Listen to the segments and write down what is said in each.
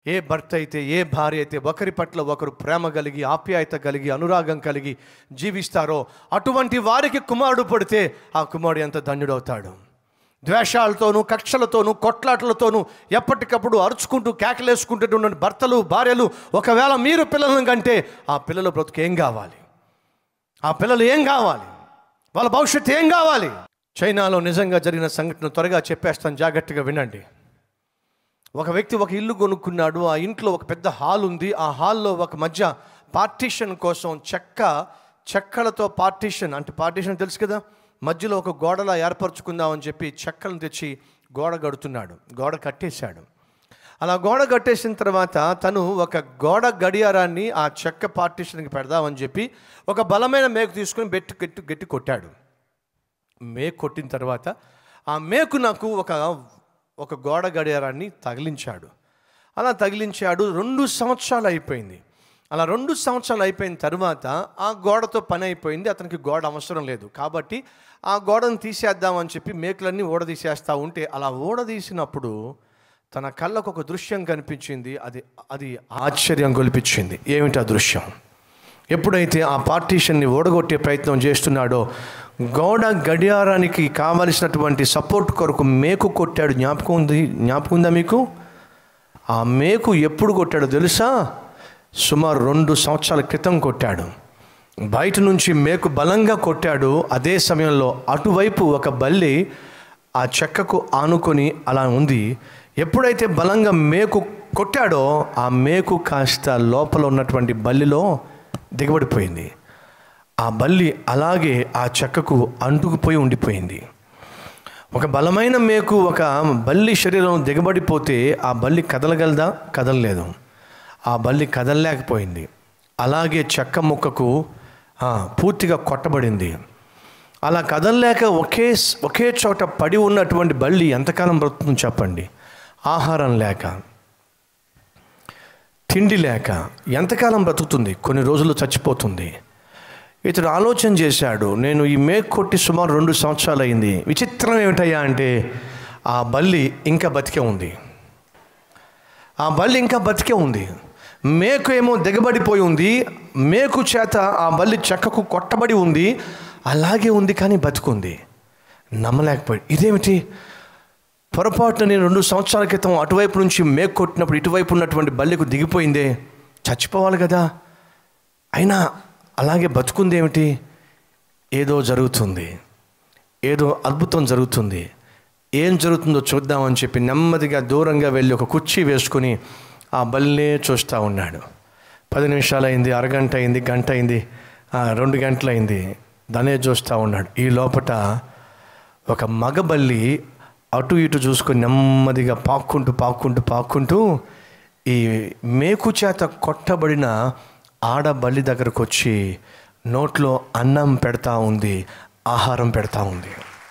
ఏ భర్త అయితే ఏ భార్య అయితే ఒకరి పట్ల ఒకరు ప్రేమ కలిగి ఆప్యాయత కలిగి అనురాగం కలిగి జీవిస్తారో అటువంటి వారికి కుమారుడు పడితే ఆ కుమారుడు ఎంత ధన్యుడవుతాడు ద్వేషాలతోనూ కక్షలతోనూ కొట్లాటలతోనూ ఎప్పటికప్పుడు అరుచుకుంటూ కేకలేసుకుంటూ ఉన్న భర్తలు భార్యలు ఒకవేళ మీరు పిల్లలను కంటే ఆ పిల్లల బ్రతుకు ఏం కావాలి ఆ పిల్లలు ఏం కావాలి వాళ్ళ భవిష్యత్తు ఏం కావాలి చైనాలో నిజంగా జరిగిన సంఘటన త్వరగా చెప్పేస్తాను జాగ్రత్తగా వినండి ఒక వ్యక్తి ఒక ఇల్లు కొనుక్కున్నాడు ఆ ఇంట్లో ఒక పెద్ద హాల్ ఉంది ఆ హాల్లో ఒక మధ్య పార్టీషన్ కోసం చెక్క చెక్కలతో పార్టీషన్ అంటే పార్టీషన్ తెలుసు కదా మధ్యలో ఒక గోడలా ఏర్పరచుకుందామని చెప్పి చెక్కలను తెచ్చి గోడ కడుతున్నాడు గోడ కట్టేశాడు అలా గోడ కట్టేసిన తర్వాత తను ఒక గోడ గడియారాన్ని ఆ చెక్క పార్టీషన్కి పెడదామని చెప్పి ఒక బలమైన మేకు తీసుకొని బెట్టి గట్టి గట్టి కొట్టాడు మేకు కొట్టిన తర్వాత ఆ మేకు నాకు ఒక ఒక గోడ గడియారాన్ని తగిలించాడు అలా తగిలించాడు రెండు సంవత్సరాలు అయిపోయింది అలా రెండు సంవత్సరాలు అయిపోయిన తర్వాత ఆ గోడతో పని అయిపోయింది అతనికి గోడ అవసరం లేదు కాబట్టి ఆ గోడను తీసేద్దామని చెప్పి మేకులన్నీ ఊడదీసేస్తూ ఉంటే అలా ఊడదీసినప్పుడు తన కళ్ళకు ఒక దృశ్యం కనిపించింది అది అది ఆశ్చర్యం గొలిపించింది ఏమిటి ఆ దృశ్యం ఎప్పుడైతే ఆ పార్టీషన్ని ఓడగొట్టే ప్రయత్నం చేస్తున్నాడో గోడ గడియారానికి కావలసినటువంటి సపోర్ట్ కొరకు మేకు కొట్టాడు జ్ఞాపకం ఉంది జ్ఞాపకం ఉందా మీకు ఆ మేకు ఎప్పుడు కొట్టాడో తెలుసా సుమారు రెండు సంవత్సరాల క్రితం కొట్టాడు బయట నుంచి మేకు బలంగా కొట్టాడు అదే సమయంలో అటువైపు ఒక బల్లి ఆ చెక్కకు ఆనుకొని అలా ఉంది ఎప్పుడైతే బలంగా మేకు కొట్టాడో ఆ మేకు కాస్త లోపల ఉన్నటువంటి బల్లిలో దిగబడిపోయింది ఆ బల్లి అలాగే ఆ చెక్కకు అంటుకుపోయి ఉండిపోయింది ఒక బలమైన మేకు ఒక బల్లి శరీరం దిగబడిపోతే ఆ బల్లి కదలగలదా కదలలేదు ఆ బల్లి కదలలేకపోయింది అలాగే చెక్క ముక్కకు ఆ, పూర్తిగా కొట్టబడింది అలా కదలలేక ఒకే ఒకే చోట పడి ఉన్నటువంటి బల్లి ఎంతకాలం బ్రతుకుతుందో చెప్పండి ఆహారం లేక తిండి లేక ఎంతకాలం బ్రతుకుతుంది కొన్ని రోజులు చచ్చిపోతుంది ఇతడు ఆలోచన చేశాడు నేను ఈ మేక్ కొట్టి సుమారు రెండు సంవత్సరాలు అయింది విచిత్రం ఏమిటయ్యా అంటే ఆ బల్లి ఇంకా బతికే ఉంది ఆ బల్లి ఇంకా బతికే ఉంది మేకు ఏమో దిగబడిపోయి ఉంది మేకు చేత ఆ బల్లి చెక్కకు కొట్టబడి ఉంది అలాగే ఉంది కానీ బతుకుంది నమ్మలేకపోయి ఇదేమిటి పొరపాటున నేను రెండు సంవత్సరాల క్రితం అటువైపు నుంచి మేకు కొట్టినప్పుడు ఇటువైపు ఉన్నటువంటి బల్లికు దిగిపోయిందే చచ్చిపోవాలి కదా అయినా అలాగే బతుకుంది ఏమిటి ఏదో జరుగుతుంది ఏదో అద్భుతం జరుగుతుంది ఏం జరుగుతుందో చూద్దామని చెప్పి నెమ్మదిగా దూరంగా వెళ్ళి ఒక కుర్చీ వేసుకుని ఆ బల్లినే చూస్తూ ఉన్నాడు పది నిమిషాలు అయింది అరగంట అయింది గంట అయింది ఆ, రెండు గంటలు అయింది దానే చూస్తూ ఉన్నాడు ఈ లోపట ఒక మగబల్లి అటు ఇటు చూసుకొని నెమ్మదిగా పాక్కుంటూ పాక్కుంటూ పాక్కుంటూ ఈ మేకు చేత కొట్టబడిన ఆడబల్లి దగ్గరకు వచ్చి నోట్లో అన్నం పెడతా ఉంది ఆహారం పెడతా ఉంది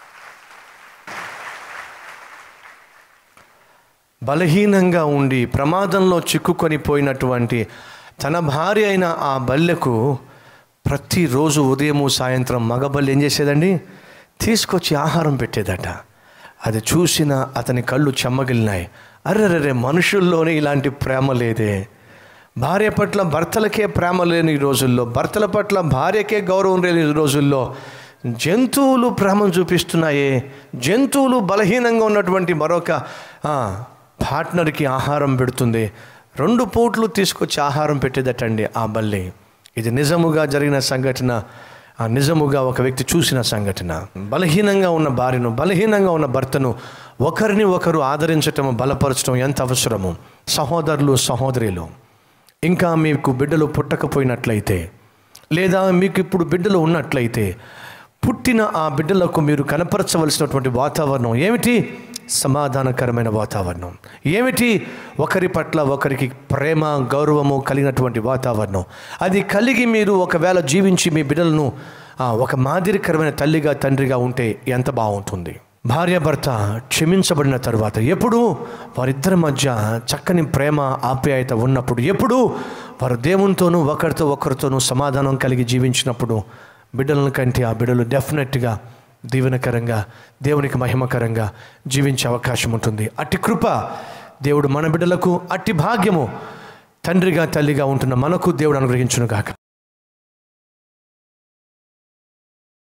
బలహీనంగా ఉండి ప్రమాదంలో చిక్కుకొని పోయినటువంటి తన భార్య అయిన ఆ బల్లెకు ప్రతిరోజు ఉదయము సాయంత్రం మగబల్లి ఏం చేసేదండి తీసుకొచ్చి ఆహారం పెట్టేదట అది చూసిన అతని కళ్ళు చెమ్మగిలినాయి అర్రరే మనుషుల్లోనే ఇలాంటి ప్రేమ లేదే భార్య పట్ల భర్తలకే ప్రేమ లేని ఈ రోజుల్లో భర్తల పట్ల భార్యకే గౌరవం లేని ఈ రోజుల్లో జంతువులు ప్రేమను చూపిస్తున్నాయే జంతువులు బలహీనంగా ఉన్నటువంటి మరొక ఆ, పార్ట్నర్కి ఆహారం పెడుతుంది రెండు పూట్లు తీసుకొచ్చి ఆహారం పెట్టేదటండి ఆ బల్లి ఇది నిజముగా జరిగిన సంఘటన ఆ నిజముగా ఒక వ్యక్తి చూసిన సంఘటన బలహీనంగా ఉన్న భార్యను బలహీనంగా ఉన్న భర్తను ఒకరిని ఒకరు ఆదరించటం బలపరచడం ఎంత అవసరము సహోదరులు సహోదరులు ఇంకా మీకు బిడ్డలు పుట్టకపోయినట్లయితే లేదా మీకు ఇప్పుడు బిడ్డలు ఉన్నట్లయితే పుట్టిన ఆ బిడ్డలకు మీరు కనపరచవలసినటువంటి వాతావరణం ఏమిటి సమాధానకరమైన వాతావరణం ఏమిటి ఒకరి పట్ల ఒకరికి ప్రేమ గౌరవము కలిగినటువంటి వాతావరణం అది కలిగి మీరు ఒకవేళ జీవించి మీ బిడ్డలను ఆ, ఒక మాదిరికరమైన తల్లిగా తండ్రిగా ఉంటే ఎంత బాగుంటుంది భార్యాభర్త క్షమించబడిన తర్వాత ఎప్పుడు వారిద్దరి మధ్య చక్కని ప్రేమ ఆప్యాయత ఉన్నప్పుడు ఎప్పుడు వారు దేవునితోనూ ఒకరితో ఒకరితోనూ సమాధానం కలిగి జీవించినప్పుడు బిడ్డలను కంటే ఆ బిడ్డలు డెఫినెట్గా దీవెనకరంగా దేవునికి మహిమకరంగా జీవించే అవకాశం ఉంటుంది అట్టి కృప దేవుడు మన బిడ్డలకు అట్టి భాగ్యము తండ్రిగా తల్లిగా ఉంటున్న మనకు దేవుడు అనుగ్రహించును గాక